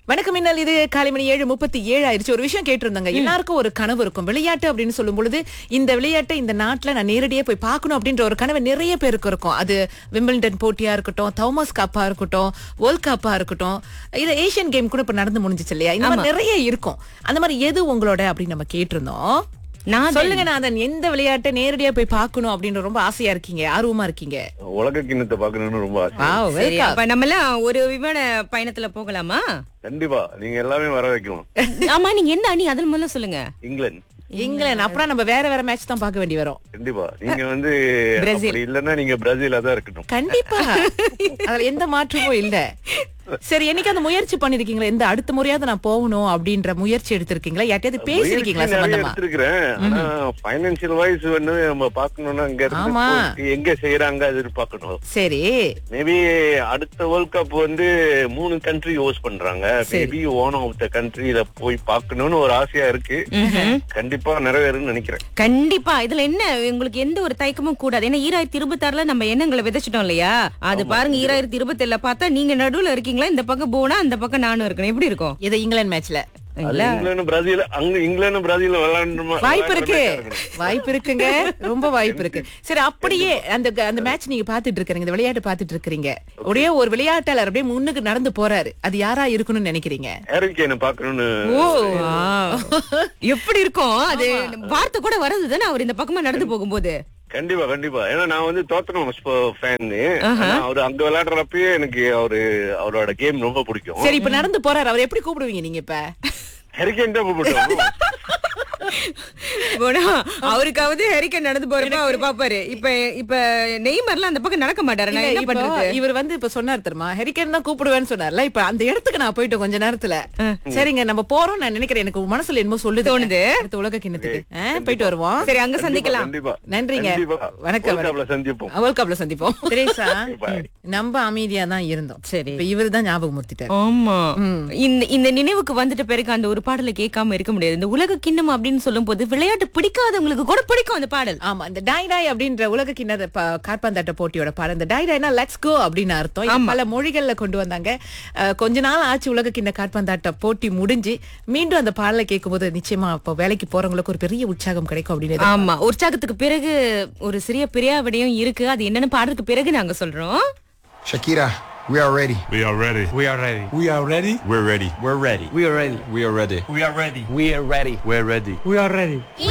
வணக்கம் மின்னல் இது காலை மணி ஏழு முப்பத்தி ஏழு ஆயிருச்சு ஒரு விஷயம் கேட்டிருந்தாங்க எல்லாருக்கும் ஒரு கனவு இருக்கும் விளையாட்டு அப்படின்னு சொல்லும் பொழுது இந்த விளையாட்டை இந்த நாட்டுல நான் நேரடியா போய் பார்க்கணும் அப்படின்ற ஒரு கனவு நிறைய பேருக்கு இருக்கும் அது விம்பிள்டன் போட்டியா இருக்கட்டும் தோமஸ் கப்பா இருக்கட்டும் வேர்ல்ட் கப்பா இருக்கட்டும் இது ஏசியன் கேம் கூட இப்ப நடந்து முடிஞ்சிச்சு இல்லையா இந்த மாதிரி நிறைய இருக்கும் அந்த மாதிரி எது உங்களோட அப்படின்னு நம்ம கேட்டிருந்தோம் நான் சொல்லுங்க நாதன் எந்த விளையாட்டை நேரடியா போய் பார்க்கணும் அப்படின்னு ரொம்ப ஆசையா இருக்கீங்க ஆர்வமா இருக்கீங்க உலக கிண்ணத்தை பாக்கணும்னு ரொம்ப ஆசை Wow, சரி welcome. அப்ப நம்ம எல்லாம் ஒரு விமான பயணத்துல போகலாமா கண்டிப்பா நீங்க எல்லாமே வர வைக்கணும் ஆமா நீங்க எந்த அணி அதில் முதல்ல சொல்லுங்க இங்கிலாந்து இங்கிலாந்து அப்புறம் நம்ம வேற வேற மேட்ச் தான் பார்க்க வேண்டி வரும் கண்டிப்பா நீங்க வந்து பிரேசில். அப்படி இல்லன்னா நீங்க பிரேசிலா தான் இருக்கட்டும் கண்டிப்பா அதுல எந்த மாற்றமும் இல்ல சரி என்னைக்கு அந்த முயற்சி பண்ணிருக்கீங்களா எந்த அடுத்த முறையாவது நான் போகணும் அப்படின்ற முயற்சி எடுத்திருக்கீங்களா யார்ட்டையாவது பேசிருக்கீங்களா முயற்சி நிறைய சம்பந்தமா எடுத்திருக்கிறேன் ஆனா பைனான்சியல் வைஸ் வந்து நம்ம பாக்கணும்னா அங்க இருந்து ஆமா. போயிட்டு எங்க செய்யறாங்க அது பார்க்கணும் சரி மேபி அடுத்த வேர்ல்ட் கப் வந்து மூணு கண்ட்ரி ஹோஸ்ட் பண்றாங்க மேபி ஓன் ஆஃப் த கண்ட்ரில போய் பார்க்கணும்னு ஒரு ஆசையா இருக்கு கண்டிப்பா நிறைவேறும்னு நினைக்கிறேன் கண்டிப்பா இதுல என்ன உங்களுக்கு எந்த ஒரு தயக்கமும் கூடாது ஏன்னா ஈராயிரத்தி இருபத்தி ஆறுல நம்ம எண்ணங்களை விதைச்சிட்டோம் இல்லையா அது பாருங்க ஈராயிரத்தி இருபத்தி ஏழுல பார்த்தா நீங்க நடுவுல இருக்கீங்களா இந்த பக்கம் போனா அந்த பக்கம் நானும் இருக்கணும் எப்படி இருக்கும் இது இங்கிலாந்து மேட்ச்ல அது இங்கிலாந்து பிரேசில் அங்க இங்கிலாந்து பிரேசில் விளையாடணுமா வாய்ப்பு இருக்கு விளையாடுற match ஆ இருக்கணும். வாய்ப்பு இருக்குங்க ரொம்ப வாய்ப்பு இருக்கு சரி அப்படியே அந்த அந்த மேட்ச் நீங்க பாத்துட்டு இருக்கீங்க இந்த விளையாட்டு பாத்துட்டு இருக்கீங்க ஒரே ஒரு விளையாட்டாளர் அப்படியே முன்னுக்கு நடந்து போறாரு அது யாரா இருக்கணும்னு நினைக்கிறீங்க ஹாரி கேனை பார்க்கணும்னு ஓ எப்படி இருக்கும் அது வார்த்தை கூட வர்றது தானே அவர் இந்த பக்கமா நடந்து போகும்போது கண்டிப்பா கண்டிப்பா ஏன்னா நான் வந்து தோத்தனம் ஃபேன் அவரு அங்க விளையாடுறப்பயே எனக்கு அவரு அவரோட கேம் ரொம்ப பிடிக்கும் சரி இப்ப நடந்து போறாரு அவர் எப்படி கூப்பிடுவீங்க நீங்க இப்ப ஹெரிகேன் தான் கூப்பிட்டோம் போனா அவருக்காவது ஹெரிக்கன் நடந்து போறப்ப அவர் பாப்பாரு இப்ப இப்ப நெய்மர்லாம் அந்த பக்கம் நடக்க மாட்டாரு நான் இல்ல, என்ன இப்போ பண்றது இவர் வந்து இப்ப சொன்னார் தெரியுமா ஹெரிக்கன் தான் கூப்பிடுவேன்னு சொன்னார்ல இப்ப அந்த இடத்துக்கு நான் போயிட்டேன் கொஞ்ச நேரத்துல சரிங்க நம்ம போறோம் நான் நினைக்கிறேன் எனக்கு மனசுல என்னமோ சொல்லுது தோணுது. அடுத்த உலக கிண்ணத்துக்கு ஆ, போயிட்டு வருவோம் சரி அங்க சந்திக்கலாம் கண்டிப்பா நன்றிங்க கண்டிப்பா. வணக்கம் World Cupல சந்திப்போம் வேர்ல்ட் கப்ல சந்திப்போம் திரேசா Bye. நம்ம அமைதியா தான் இருந்தோம் சரி. இப்ப இவரு தான் ஞாபகம் மூர்த்திட்டார் ஆமா இந்த இந்த நினைவுக்கு வந்துட்ட பிறகு அந்த ஒரு பாடலை கேட்காம இருக்க முடியாது இந்த உலக கிண்ணம் அப்படின்னு சொல்லும் போது விளையாட்டு பிடிக்காதவங்களுக்கு கூட பிடிக்கும் அந்த பாடல் ஆமா இந்த டாய் டாய் அப்படின்ற உலக கிண்ண காற்பந்தாட்ட போட்டியோட பாடம் இந்த டாய் டாய்னா லெட்ஸ் கோ அப்படின்னு அர்த்தம் இது பல மொழிகள்ல கொண்டு வந்தாங்க அஹ், கொஞ்ச நாள் ஆச்சு உலக கிண்ண காற்பந்தாட்ட போட்டி முடிஞ்சு மீண்டும் அந்த பாடலை கேட்கும்போது நிச்சயமா அப்போ வேலைக்கு போறவங்களுக்கு ஒரு பெரிய உற்சாகம் கிடைக்கும் அப்படின்னு ஆமா உற்சாகத்துக்கு பிறகு ஒரு சிறிய பிரியாவிடையும் இருக்கு அது என்னன்னு பாடுறதுக்கு பிறகு நாங்க சொல்றோம் Shakira, we are ready. We are ready. We are ready. We are ready. We're ready. We're ready. We are ready. We are ready. We are ready. We are ready. We're ready. We are ready.